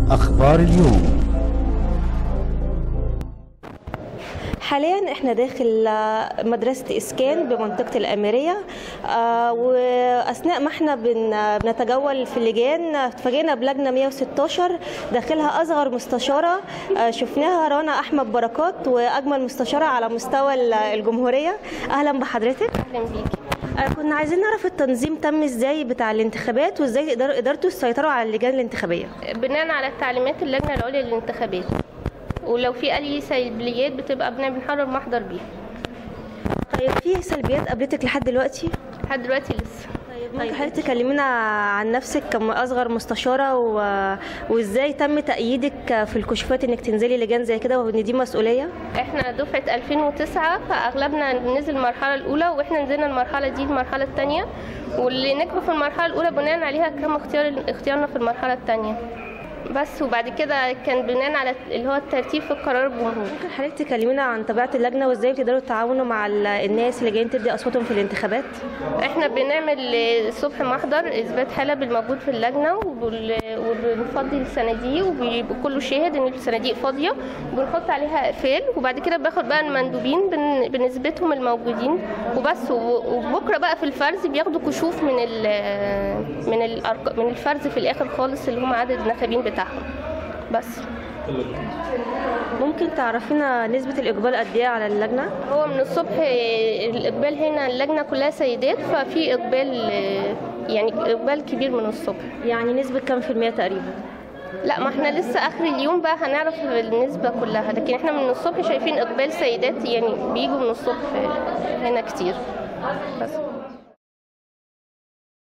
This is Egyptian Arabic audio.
أخبار اليوم حاليا احنا داخل آه، مدرسة اسكان بمنطقة الاميرية آه، واثناء ما احنا بن- بنتجول في اللجان آه، اتفاجئنا بلجنة 116 داخلها اصغر مستشارة آه، شفناها رنا احمد بركات واجمل مستشارة على مستوى ال- الجمهورية اهلا بحضرتك اهلا بيكي آه، كنا عايزين نعرف التنظيم تم ازاي بتاع الانتخابات وازاي تقدروا قدرتوا تسيطروا على اللجان الانتخابية بناء على تعليمات اللجنه العليا للانتخابات ولو في اي سلبيات بتبقى بن- بنحرر محضر بيها طيب في سلبيات قابلتك لحد دلوقتي لحد دلوقتي لسه طيب ممكن حضرتك تكلمينا عن نفسك كأصغر مستشارة و... وازاي تم تأييدك في الكشوفات انك تنزلي لجان زي كده وان دي مسؤولية احنا دفعه 2009 فاغلبنا نزل المرحله الاولى واحنا نزلنا المرحله دي المرحله الثانيه واللي نجحوا في المرحله الاولى بناء عليها كان اختيار اختيارنا في المرحله الثانيه بس وبعد كده كان بناء على اللي هو الترتيب في القرار الجمهوري ممكن حضرتك تكلمينا عن طبيعة اللجنة وازاي بتقدروا تتعاونوا مع ال- الناس اللي جايين تدي اصواتهم في الانتخابات احنا بنعمل الصبح محضر اثبات حاله بالموجود في اللجنه وبال- وبنفضي الصناديق وكله شاهد ان الصناديق فاضيه وبنحط عليها اقفال وبعد كده باخد بقى المندوبين بن- بنثبتهم الموجودين وبس و- وبكره بقى في الفرز بياخدوا كشوف من ال من الأرق- من الفرز في الاخر خالص اللي هم عدد الناخبين بتاعهم بس ممكن تعرفينا نسبة الإقبال قد ايه على اللجنة؟ هو من الصبح الاقبال هنا اللجنه كلها سيدات ففي اقبال يعني اقبال كبير من الصبح يعني نسبة كام في المية تقريبا؟ لا ما احنا لسه اخر اليوم بقى هنعرف النسبة كلها لكن احنا من الصبح شايفين اقبال سيدات يعني بيجوا من الصبح هنا كتير بس